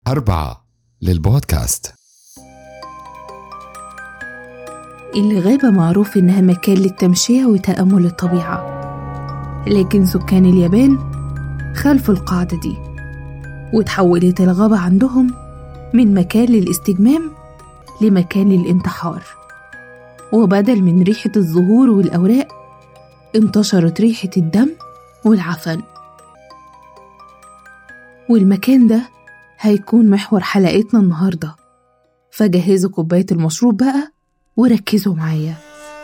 أربعة للبودكاست الغابة معروف إنها مكان للتمشية وتأمل الطبيعة لكن سكان اليابان خالفوا القاعدة دي وتحولت الغابة عندهم من مكان للاستجمام لمكان للانتحار وبدل من ريحة الزهور والأوراق انتشرت ريحة الدم والعفن والمكان ده هيكون محور حلقتنا النهاردة فجهزوا كوباية المشروب بقى وركزوا معايا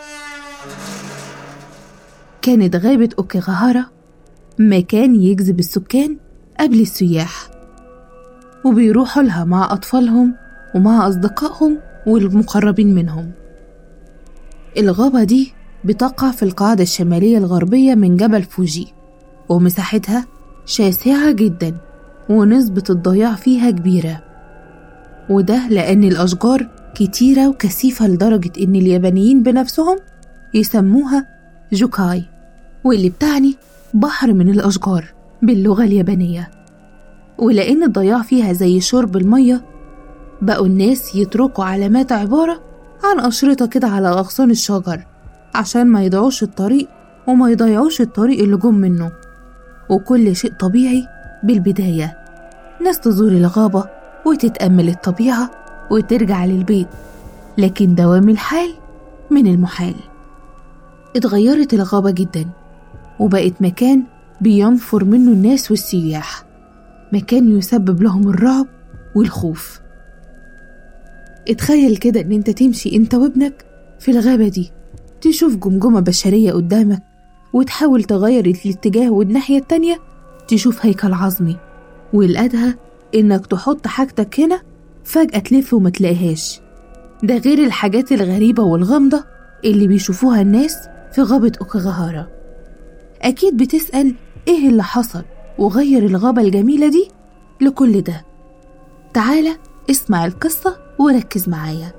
كانت غابة أوكيغاهارا مكان يجذب السكان قبل السياح وبيروحوا لها مع أطفالهم ومع أصدقائهم والمقربين منهم الغابة دي بتقع في القاعدة الشمالية الغربية من جبل فوجي ومساحتها شاسعة جدا ونسبة الضياع فيها كبيرة وده لأن الأشجار كتيرة وكثيفة لدرجة إن اليابانيين بنفسهم يسموها جوكاي واللي بتعني بحر من الأشجار باللغة اليابانية ولأن الضياع فيها زي شرب المية بقوا الناس يتركوا علامات عبارة عن أشرطة كده على أغصان الشجر عشان ما يضيعوش الطريق وما يضيعوش الطريق اللي جم منه وكل شيء طبيعي بالبداية ناس تزور الغابة وتتأمل الطبيعة وترجع للبيت لكن دوام الحال من المحال اتغيرت الغابة جدا وبقت مكان بينفر منه الناس والسياح مكان يسبب لهم الرعب والخوف اتخيل كده ان انت تمشي انت وابنك في الغابة دي تشوف جمجمة بشرية قدامك وتحاول تغير الاتجاه والناحية التانية تشوف هيكل عظمي والأدهى إنك تحط حاجتك هنا فجأة تلف وما تلاقيهاش ده غير الحاجات الغريبة والغامضة اللي بيشوفوها الناس في غابة أوكاغاهارا أكيد بتسأل إيه اللي حصل وغير الغابة الجميلة دي لكل ده تعالى اسمع القصة وركز معايا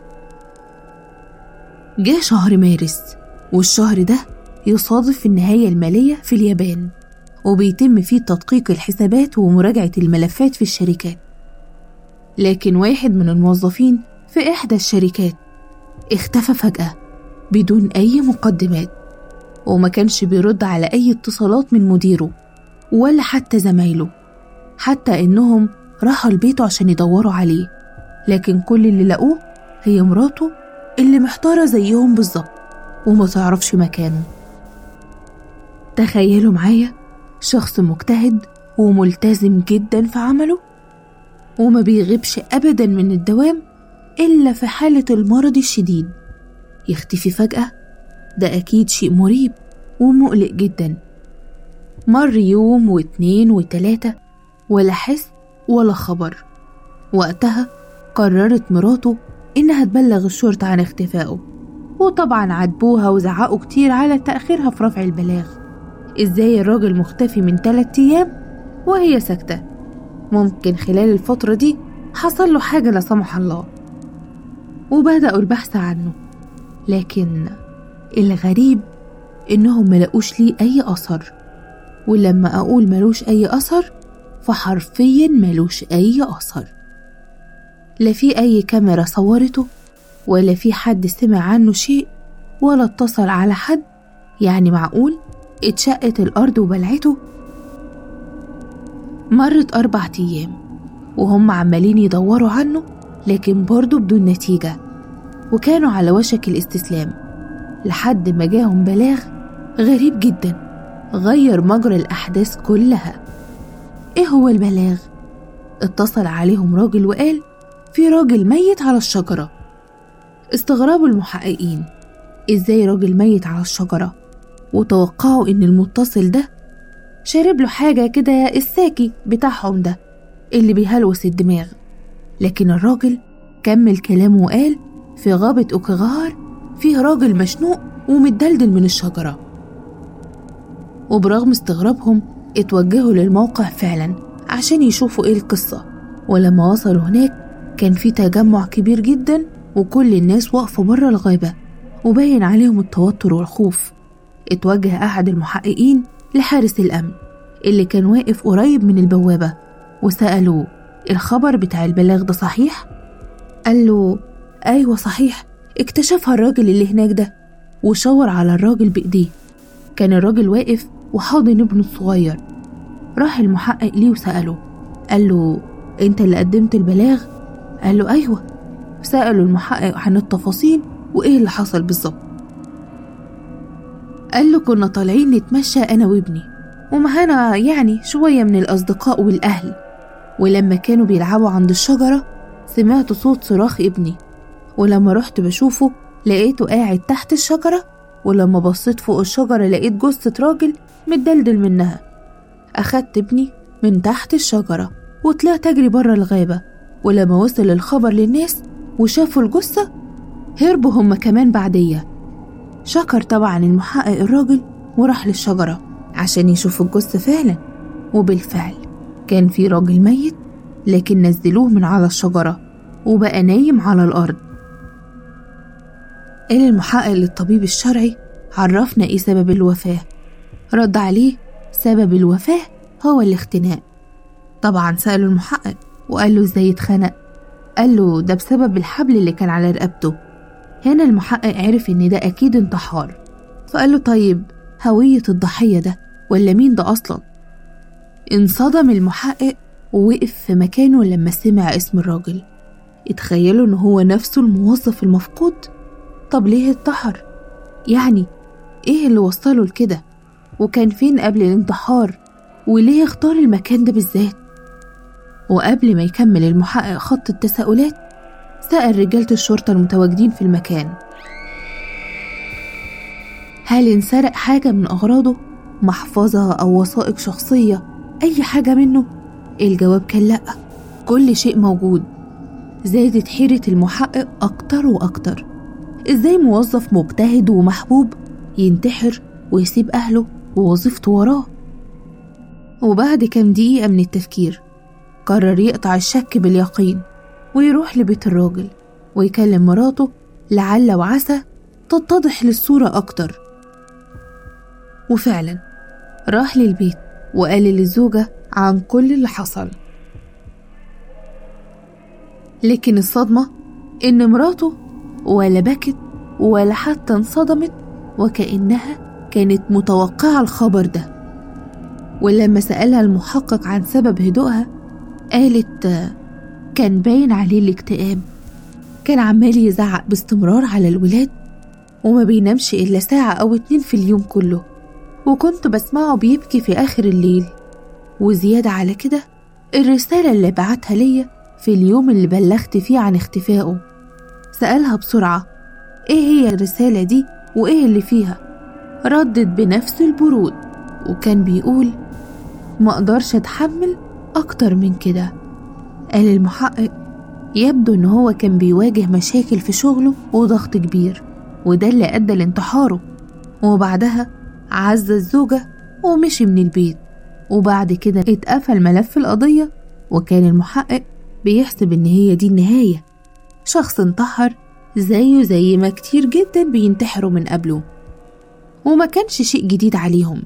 جه شهر مارس والشهر ده يصادف النهاية المالية في اليابان وبيتم فيه تدقيق الحسابات ومراجعة الملفات في الشركات لكن واحد من الموظفين في إحدى الشركات اختفى فجأة بدون أي مقدمات وما كانش بيرد على أي اتصالات من مديره ولا حتى زمايله حتى إنهم راحوا البيت عشان يدوروا عليه لكن كل اللي لقوه هي مراته اللي محتارة زيهم بالظبط وما تعرفش مكانه تخيلوا معايا شخص مجتهد وملتزم جدا في عمله وما بيغيبش أبدا من الدوام إلا في حالة المرض الشديد يختفي فجأة ده أكيد شيء مريب ومقلق جدا مر يوم واتنين وتلاتة ولا حس ولا خبر وقتها قررت مراته إنها تبلغ الشرطة عن اختفائه وطبعا عاتبوها وزعقوا كتير على تأخيرها في رفع البلاغ إزاي الراجل مختفي من تلات أيام وهي ساكتة ممكن خلال الفترة دي حصل له حاجة لا سمح الله وبدأوا البحث عنه لكن الغريب إنهم ملقوش ليه أي أثر ولما أقول ملوش أي أثر فحرفيا ملوش أي أثر لا في أي كاميرا صورته ولا في حد سمع عنه شيء ولا اتصل على حد يعني معقول اتشقت الأرض وبلعته مرت أربع أيام وهم عمالين يدوروا عنه لكن برضه بدون نتيجة وكانوا على وشك الاستسلام لحد ما جاهم بلاغ غريب جدا غير مجرى الأحداث كلها إيه هو البلاغ؟ اتصل عليهم راجل وقال في راجل ميت على الشجرة استغربوا المحققين إزاي راجل ميت على الشجرة وتوقعوا إن المتصل ده شارب له حاجة كده الساكي بتاعهم ده اللي بيهلوس الدماغ لكن الراجل كمل كلامه وقال في غابة أوكغار فيه راجل مشنوق ومتدلدل من الشجرة وبرغم استغرابهم اتوجهوا للموقع فعلا عشان يشوفوا ايه القصة ولما وصلوا هناك كان في تجمع كبير جدا وكل الناس واقفة بره الغابة وباين عليهم التوتر والخوف اتوجه أحد المحققين لحارس الأمن اللي كان واقف قريب من البوابة وسألوه الخبر بتاع البلاغ ده صحيح؟ قال له أيوة صحيح اكتشفها الراجل اللي هناك ده وشاور على الراجل بإيديه كان الراجل واقف وحاضن ابنه الصغير راح المحقق ليه وسأله قال له انت اللي قدمت البلاغ قال له ايوه سألوا المحقق عن التفاصيل وايه اللي حصل بالظبط قال له كنا طالعين نتمشى انا وابني ومعانا يعني شوية من الأصدقاء والأهل ولما كانوا بيلعبوا عند الشجرة سمعت صوت صراخ ابني ولما رحت بشوفه لقيته قاعد تحت الشجرة ولما بصيت فوق الشجرة لقيت جثة راجل متدلدل منها أخدت ابني من تحت الشجرة وطلعت أجري برا الغابة ولما وصل الخبر للناس وشافوا الجثة هربوا هما كمان بعدية شكر طبعا المحقق الراجل وراح للشجرة عشان يشوف الجثة فعلا وبالفعل كان في راجل ميت لكن نزلوه من على الشجرة وبقى نايم على الأرض قال المحقق للطبيب الشرعي عرفنا ايه سبب الوفاة رد عليه سبب الوفاة هو الاختناق طبعا سأله المحقق وقال له ازاي اتخنق قال له ده بسبب الحبل اللي كان على رقبته هنا المحقق عرف ان ده اكيد انتحار فقال له طيب هوية الضحية ده ولا مين ده اصلا انصدم المحقق ووقف في مكانه لما سمع اسم الراجل اتخيلوا ان هو نفسه الموظف المفقود طب ليه انتحر يعني ايه اللي وصله لكده وكان فين قبل الانتحار وليه اختار المكان ده بالذات وقبل ما يكمل المحقق خط التساؤلات سأل رجالة الشرطة المتواجدين في المكان هل انسرق حاجة من أغراضه؟ محفظة أو وثائق شخصية أي حاجة منه؟ الجواب كان لأ كل شيء موجود زادت حيرة المحقق أكتر وأكتر إزاي موظف مجتهد ومحبوب ينتحر ويسيب أهله ووظيفته وراه وبعد كام دقيقة من التفكير قرر يقطع الشك باليقين ويروح لبيت الراجل ويكلم مراته لعل وعسى تتضح للصورة أكتر وفعلا راح للبيت وقال للزوجة عن كل اللي حصل لكن الصدمة إن مراته ولا بكت ولا حتى انصدمت وكأنها كانت متوقعة الخبر ده ولما سألها المحقق عن سبب هدوءها قالت كان باين عليه الاكتئاب كان عمال يزعق باستمرار على الولاد وما بينامش إلا ساعة أو اتنين في اليوم كله وكنت بسمعه بيبكي في آخر الليل وزيادة على كده الرسالة اللي بعتها ليا في اليوم اللي بلغت فيه عن اختفائه سألها بسرعة إيه هي الرسالة دي وإيه اللي فيها ردت بنفس البرود وكان بيقول ما أقدرش أتحمل أكتر من كده قال المحقق يبدو إن هو كان بيواجه مشاكل في شغله وضغط كبير وده اللي أدى لانتحاره وبعدها عز الزوجة ومشي من البيت وبعد كده اتقفل ملف القضية وكان المحقق بيحسب إن هي دي النهاية شخص انتحر زيه زي ما كتير جدا بينتحروا من قبله وما كانش شيء جديد عليهم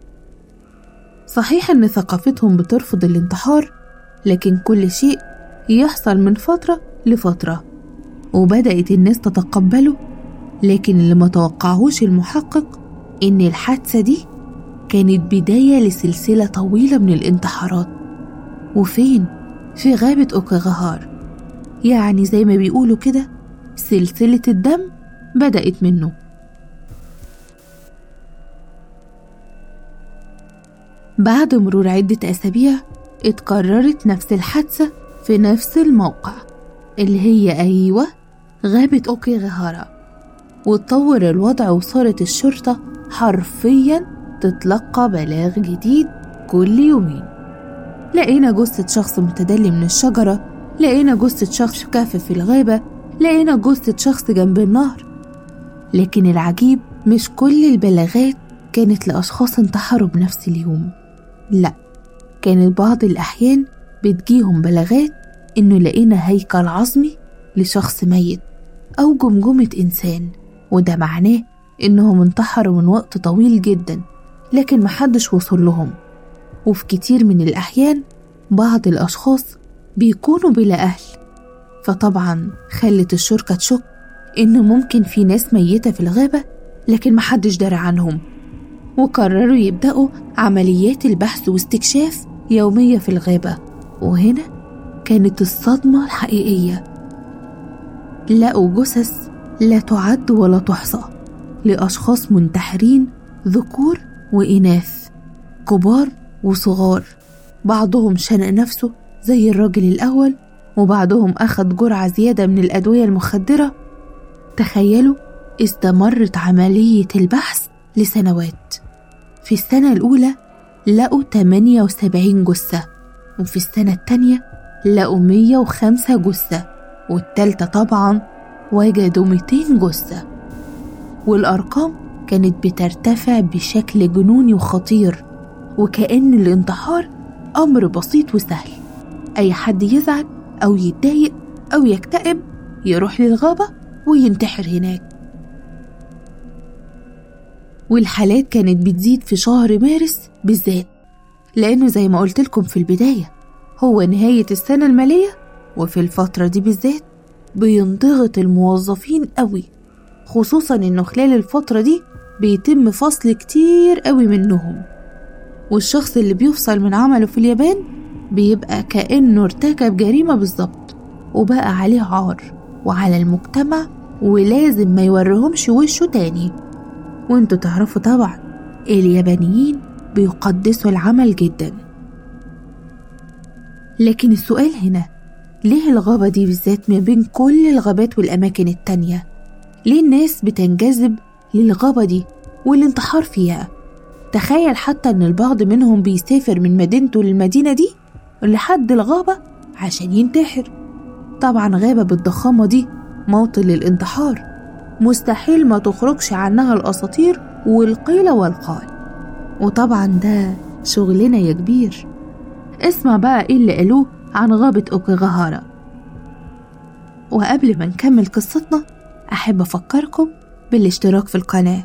صحيح إن ثقافتهم بترفض الانتحار لكن كل شيء يحصل من فترة لفترة وبدأت الناس تتقبله لكن اللي ما توقعهوش المحقق إن الحادثة دي كانت بداية لسلسلة طويلة من الانتحارات وفين؟ في غابة أوكاغهار يعني زي ما بيقولوا كده سلسلة الدم بدأت منه بعد مرور عدة أسابيع اتكررت نفس الحادثة في نفس الموقع اللي هي أيوة غابة أوكيغهارا واتطور الوضع وصارت الشرطة حرفيا تتلقى بلاغ جديد كل يومين لقينا جثة شخص متدلي من الشجرة لقينا جثة شخص كهف في الغابة لقينا جثة شخص جنب النهر لكن العجيب مش كل البلاغات كانت لأشخاص انتحروا بنفس اليوم لأ كانت بعض الأحيان بتجيهم بلاغات إنه لقينا هيكل عظمي لشخص ميت أو جمجمة إنسان وده معناه إنهم انتحروا من وقت طويل جدا لكن محدش وصل لهم وفي كتير من الأحيان بعض الأشخاص بيكونوا بلا أهل فطبعا خلت الشرطة تشك إن ممكن في ناس ميتة في الغابة لكن محدش درى عنهم وقرروا يبدأوا عمليات البحث واستكشاف يومية في الغابة وهنا كانت الصدمة الحقيقية لقوا جثث لا تعد ولا تحصى لأشخاص منتحرين ذكور وإناث كبار وصغار بعضهم شنق نفسه زي الراجل الأول وبعضهم أخد جرعة زيادة من الأدوية المخدرة تخيلوا استمرت عملية البحث لسنوات في السنة الأولى لقوا 78 جثة وفي السنة التانية لقوا 105 جثة والتالتة طبعا وجدوا 200 جثة والأرقام كانت بترتفع بشكل جنوني وخطير وكأن الانتحار أمر بسيط وسهل أي حد يزعل أو يتضايق أو يكتئب يروح للغابة وينتحر هناك والحالات كانت بتزيد في شهر مارس بالذات لأنه زي ما قلت لكم في البداية هو نهاية السنة المالية وفي الفترة دي بالذات بينضغط الموظفين قوي خصوصا إنه خلال الفترة دي بيتم فصل كتير قوي منهم والشخص اللي بيفصل من عمله في اليابان بيبقى كأنه ارتكب جريمة بالظبط وبقى عليه عار وعلى المجتمع ولازم ما يوريهمش وشه تاني وانتوا تعرفوا طبعا اليابانيين بيقدسوا العمل جدا لكن السؤال هنا ليه الغابة دي بالذات ما بين كل الغابات والأماكن التانية؟ ليه الناس بتنجذب للغابة دي والانتحار فيها؟ تخيل حتى إن البعض منهم بيسافر من مدينته للمدينة دي لحد الغابة عشان ينتحر طبعا غابة بالضخامة دي موطن للانتحار مستحيل ما تخرجش عنها الأساطير والقيل والقال وطبعا ده شغلنا يا كبير اسمع بقى ايه اللي قالوه عن غابة أوكيغاهارا وقبل ما نكمل قصتنا أحب أفكركم بالاشتراك في القناة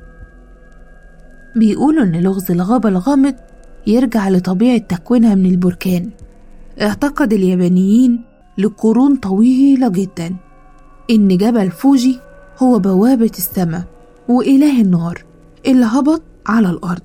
بيقولوا إن لغز الغابة الغامض يرجع لطبيعة تكوينها من البركان اعتقد اليابانيين لقرون طويلة جدا إن جبل فوجي هو بوابة السماء وإله النار اللي هبط على الأرض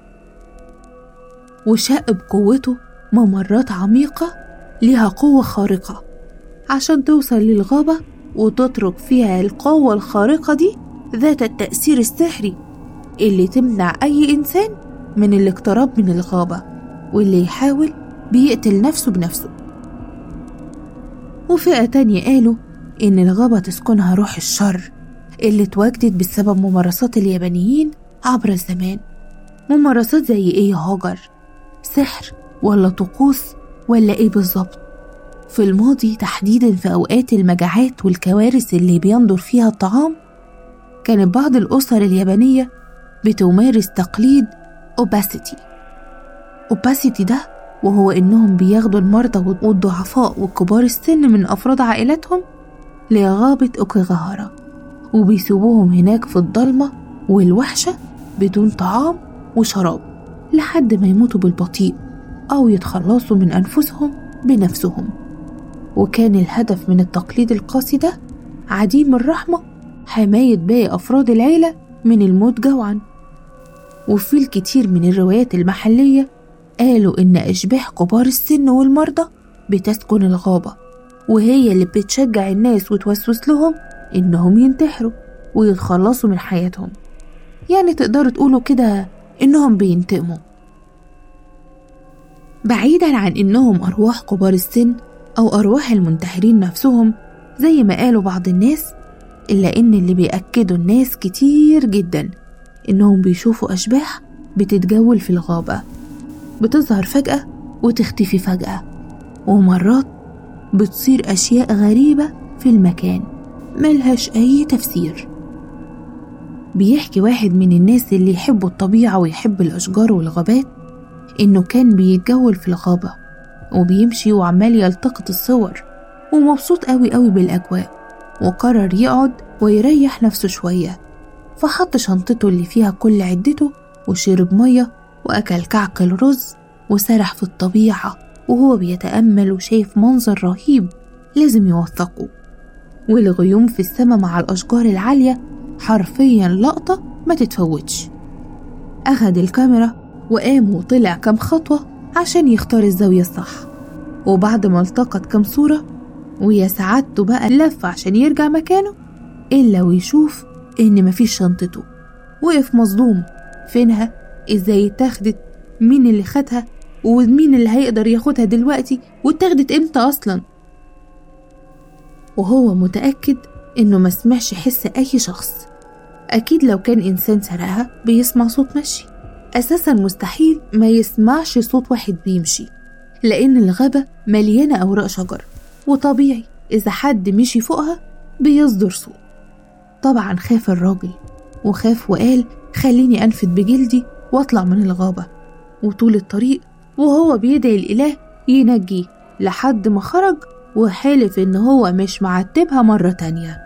وشق بقوته ممرات عميقة ليها قوة خارقة عشان توصل للغابة وتترك فيها القوة الخارقة دي ذات التأثير السحري اللي تمنع أي إنسان من الاقتراب من الغابة واللي يحاول بيقتل نفسه بنفسه وفئة تانية قالوا إن الغابة تسكنها روح الشر اللي اتواجدت بسبب ممارسات اليابانيين عبر الزمان ممارسات زي ايه يا هاجر سحر ولا طقوس ولا ايه بالظبط في الماضي تحديدا في اوقات المجاعات والكوارث اللي بيندر فيها الطعام كانت بعض الاسر اليابانيه بتمارس تقليد اوباسيتي اوباسيتي ده وهو انهم بياخدوا المرضى والضعفاء وكبار السن من افراد عائلاتهم لغابه اوكيغاهارا وبيسيبوهم هناك في الضلمة والوحشة بدون طعام وشراب لحد ما يموتوا بالبطيء أو يتخلصوا من أنفسهم بنفسهم وكان الهدف من التقليد القاسي ده عديم الرحمة حماية باقي أفراد العيلة من الموت جوعا وفي الكثير من الروايات المحلية قالوا إن أشباح كبار السن والمرضى بتسكن الغابة وهي اللي بتشجع الناس وتوسوس لهم إنهم ينتحروا ويتخلصوا من حياتهم يعني تقدروا تقولوا كده إنهم بينتقموا بعيدا عن إنهم أرواح كبار السن أو أرواح المنتحرين نفسهم زي ما قالوا بعض الناس إلا إن اللي بيأكدوا الناس كتير جدا إنهم بيشوفوا أشباح بتتجول في الغابة بتظهر فجأة وتختفي فجأة ومرات بتصير أشياء غريبة في المكان ملهاش أي تفسير بيحكي واحد من الناس اللي يحبوا الطبيعة ويحب الأشجار والغابات إنه كان بيتجول في الغابة وبيمشي وعمال يلتقط الصور ومبسوط قوي قوي بالأجواء وقرر يقعد ويريح نفسه شوية فحط شنطته اللي فيها كل عدته وشرب مية وأكل كعك الرز وسرح في الطبيعة وهو بيتأمل وشايف منظر رهيب لازم يوثقه والغيوم في السماء مع الأشجار العالية حرفيا لقطة ما تتفوتش أخد الكاميرا وقام وطلع كام خطوة عشان يختار الزاوية الصح وبعد ما التقط كام صورة ويا سعادته بقى لف عشان يرجع مكانه إلا ويشوف إن مفيش شنطته وقف مصدوم فينها إزاي اتاخدت مين اللي خدها ومين اللي هيقدر ياخدها دلوقتي واتاخدت امتى أصلا وهو متأكد إنه ما سمعش حس أي شخص أكيد لو كان إنسان سرقها بيسمع صوت مشي أساسا مستحيل ما يسمعش صوت واحد بيمشي لأن الغابة مليانة أوراق شجر وطبيعي إذا حد مشي فوقها بيصدر صوت طبعا خاف الراجل وخاف وقال خليني أنفد بجلدي وأطلع من الغابة وطول الطريق وهو بيدعي الإله ينجيه لحد ما خرج وحلف إن هو مش معتبها مرة تانية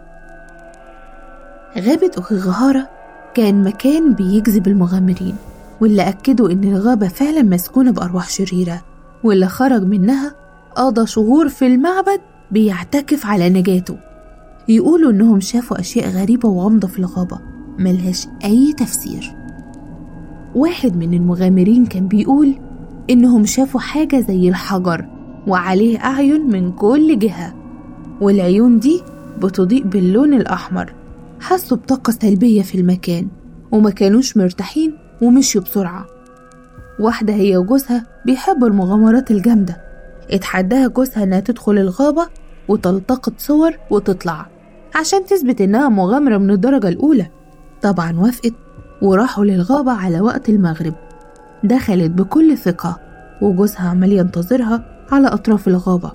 غابة أوكيغهارا كان مكان بيجذب المغامرين واللي أكدوا إن الغابة فعلا مسكونة بأرواح شريرة واللي خرج منها قضى شهور في المعبد بيعتكف على نجاته يقولوا إنهم شافوا أشياء غريبة وغامضة في الغابة ملهاش أي تفسير واحد من المغامرين كان بيقول إنهم شافوا حاجة زي الحجر وعليه أعين من كل جهة والعيون دي بتضيء باللون الأحمر حسوا بطاقة سلبية في المكان وما كانوش مرتاحين ومشيوا بسرعة واحدة هي وجوزها بيحبوا المغامرات الجامدة اتحداها جوزها انها تدخل الغابة وتلتقط صور وتطلع عشان تثبت انها مغامرة من الدرجة الأولى طبعا وافقت وراحوا للغابة على وقت المغرب دخلت بكل ثقة وجوزها عمال ينتظرها على أطراف الغابة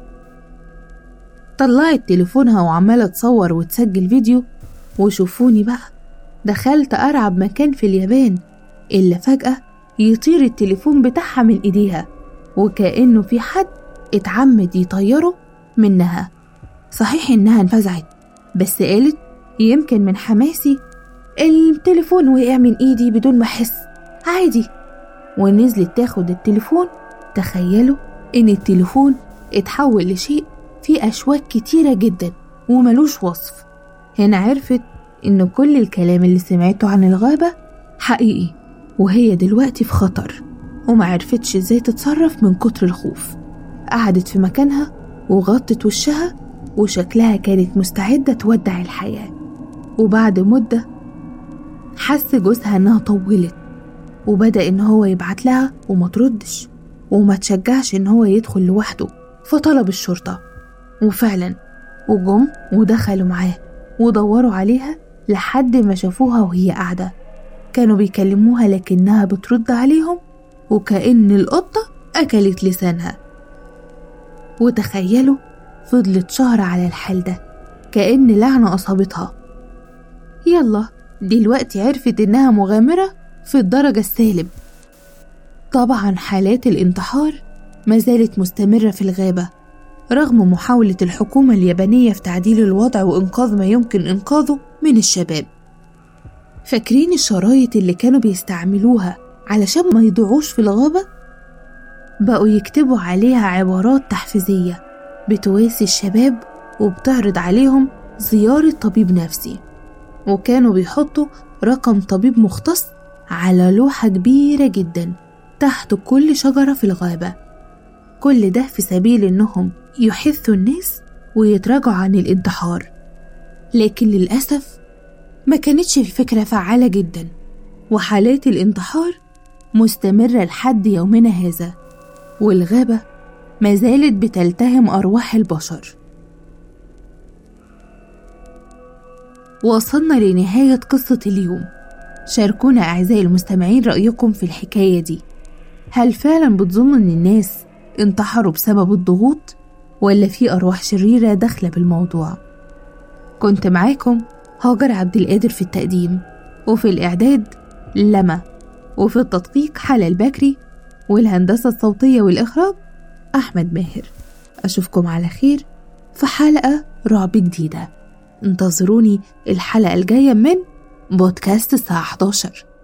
طلعت تليفونها وعمالة تصور وتسجل فيديو وشوفوني بقى دخلت أرعب مكان في اليابان إلا فجأة يطير التليفون بتاعها من إيديها وكأنه في حد اتعمد يطيره منها صحيح إنها انفزعت بس قالت يمكن من حماسي التليفون وقع من إيدي بدون ما أحس عادي ونزلت تاخد التليفون تخيلوا إن التليفون اتحول لشيء فيه أشواك كتيرة جدا وملوش وصف هنا عرفت إن كل الكلام اللي سمعته عن الغابة حقيقي وهي دلوقتي في خطر وما عرفتش ازاي تتصرف من كتر الخوف قعدت في مكانها وغطت وشها وشكلها كانت مستعدة تودع الحياة وبعد مدة حس جوزها إنها طولت وبدأ إن هو يبعت لها وما تردش وما تشجعش إن هو يدخل لوحده فطلب الشرطة وفعلا وجم ودخلوا معاه ودوروا عليها لحد ما شافوها وهي قاعدة كانوا بيكلموها لكنها بترد عليهم وكأن القطة أكلت لسانها وتخيلوا فضلت شهر على الحال ده كأن لعنة أصابتها يلا دلوقتي عرفت إنها مغامرة في الدرجة السالب طبعا حالات الانتحار ما زالت مستمرة في الغابة رغم محاولة الحكومة اليابانية في تعديل الوضع وإنقاذ ما يمكن إنقاذه من الشباب فاكرين الشرايط اللي كانوا بيستعملوها علشان ما يضيعوش في الغابة؟ بقوا يكتبوا عليها عبارات تحفيزية بتواسي الشباب وبتعرض عليهم زيارة طبيب نفسي وكانوا بيحطوا رقم طبيب مختص على لوحة كبيرة جدا تحت كل شجرة في الغابة كل ده في سبيل إنهم يحثوا الناس ويتراجعوا عن الانتحار لكن للأسف ما كانتش الفكرة فعالة جدا وحالات الانتحار مستمرة لحد يومنا هذا والغابة ما زالت بتلتهم أرواح البشر وصلنا لنهاية قصة اليوم شاركونا أعزائي المستمعين رأيكم في الحكاية دي هل فعلا بتظن إن الناس انتحروا بسبب الضغوط ولا في أرواح شريرة داخلة بالموضوع كنت معاكم هاجر عبد القادر في التقديم وفي الإعداد لما وفي التدقيق حلا البكري والهندسة الصوتية والإخراج أحمد ماهر أشوفكم على خير في حلقة رعب جديدة انتظروني الحلقة الجاية من بودكاست الساعة 11